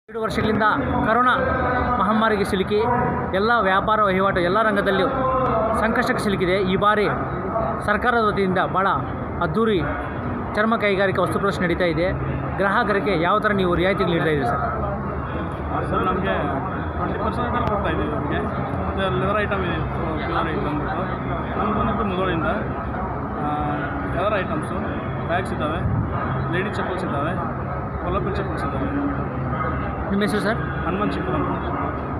ಎರಡು ವರ್ಷಗಳಿಂದ ಕರೋನಾ ಮಹಾಮಾರಿಗೆ ಸಿಲುಕಿ ಎಲ್ಲ ವ್ಯಾಪಾರ ವಹಿವಾಟು ಎಲ್ಲ ರಂಗದಲ್ಲಿಯೂ ಸಂಕಷ್ಟಕ್ಕೆ ಸಿಲುಕಿದೆ ಈ ಬಾರಿ ಸರ್ಕಾರದ ವತಿಯಿಂದ ಭಾಳ ಅದ್ಧೂರಿ ಚರ್ಮ ಕೈಗಾರಿಕಾ ವಸ್ತು ಪ್ರದರ್ಶನ ನಡೀತಾ ಇದೆ ಗ್ರಾಹಕರಿಗೆ ಯಾವ ಥರ ನೀವು ರಿಯಾಯಿತಿಗಳು ನೀಡ್ತಾ ಇದ್ದೀರಿ ಸರ್ ಸರ್ ನಮಗೆ ಟ್ವೆಂಟಿ ಪರ್ಸೆಂಟಲ್ಲಿ ಕೊಡ್ತಾ ಇದ್ದೀವಿ ನಮಗೆ ಮತ್ತು ಲೆದರ್ ಐಟಮ್ ಇದೆ ಪ್ಯೂರ್ ಐಟಮ್ ಬಂದ್ಬಿಟ್ಟು ನಮ್ಗೆ ಬಂದ್ಬಿಟ್ಟು ಮುದೋಳಿಂದ ಲೆದರ್ ಐಟಮ್ಸು ಬ್ಯಾಗ್ಸ್ ಇದ್ದಾವೆ ಲೇಡಿ ಚಪ್ಪಲ್ಸ್ ಇದ್ದಾವೆ ಕೊಲ್ಲಪುರಿ ಚಪ್ಪಲ್ಸ್ ಇದ್ದಾವೆ ನಿಮ್ಮ ಹೆಸರು ಸರ್ ಹನುಮಂತ್ ಚಿಕ್ಕೂರ್ ಅಂತ